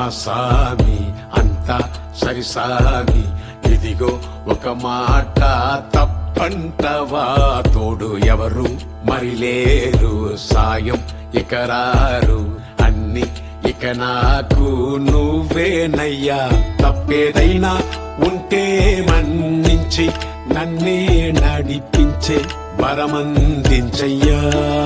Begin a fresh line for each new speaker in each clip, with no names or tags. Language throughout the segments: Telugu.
మా సామి అంతా సరిసామి ఇదిగో ఒక మాట తప్పంటవా తోడు ఎవరు మరి లేరు సాయం ఇక రారు అన్ని ఇక నాకు నువ్వేనయ్యా తప్పేదైనా ఉంటే మన్నించి నన్నే నడిపించే వరమందించయ్యా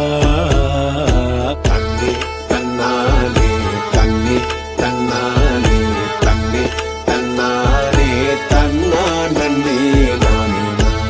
తన్నే తన్నానే తన్నే తన్నానే తన్నే తన్నానే తన్నా నన్నే నానే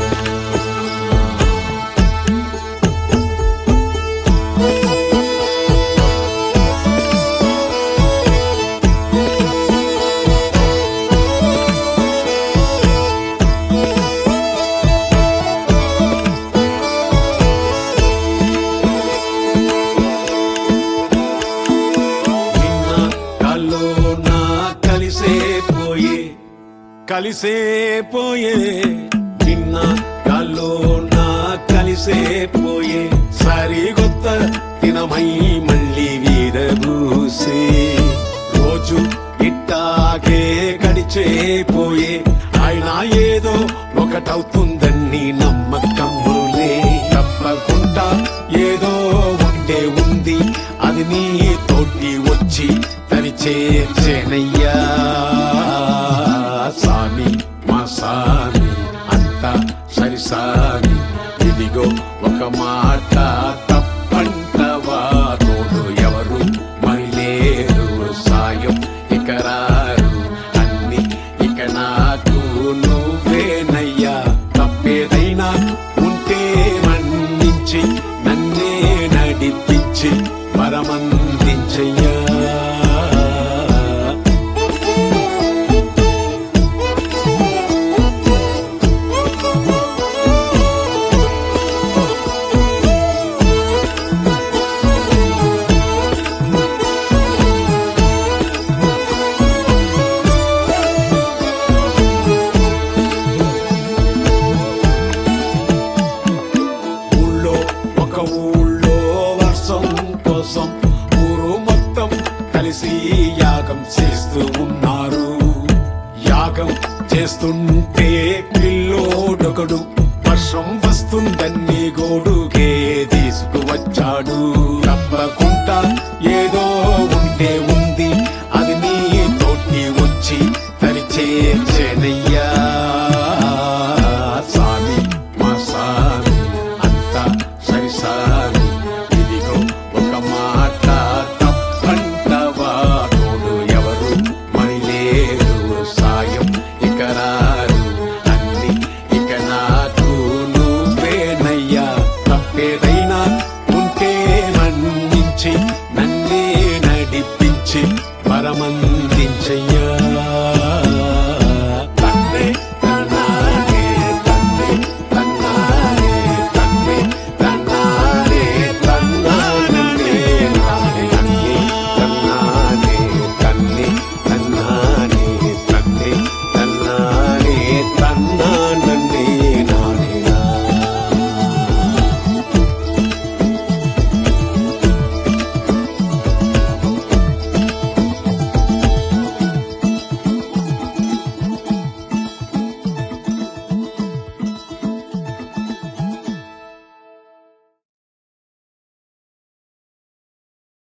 నిన్న కల్లో నా కలిసే పోయే కలిసే పోయే నిన్న కల్లో నా కలిసే పోయే సరిగొత్త దినమై మళ్ళీ వీరబూసే రోజు ఇట్టాగే గడిచే పోయే ఆయన ఏదో ఒకటవుతుందని నమ్మకములే తప్పకుండా ఏదో ఉండే ఉంది అది నీ తోటి వచ్చి తని చేర్చేనయ్యా సామి మా సామి అంతా సరి సామి ఇదిగో ఒక మాట తప్పంటవా తోడు ఎవరు మరి లేరు సాయం ఇక రారు అన్ని ఇక నాకు నువ్వేనయ్యా తప్పేదైనా ఉంటే మన్నించి నన్నే నడిపించి వరమందించయ్యా ఊళ్ళో ఒక ఊళ్ళో వర్షం కోసం ఊరు మొత్తం కలిసి యాగం చేస్తూ ఉన్నారు యాగం చేస్తుంటే పిల్లోడొకడు వర్షం వస్తుందని గోడుకే తీసుకువచ్చాడు తప్పకుండా ఏదో ఉంటే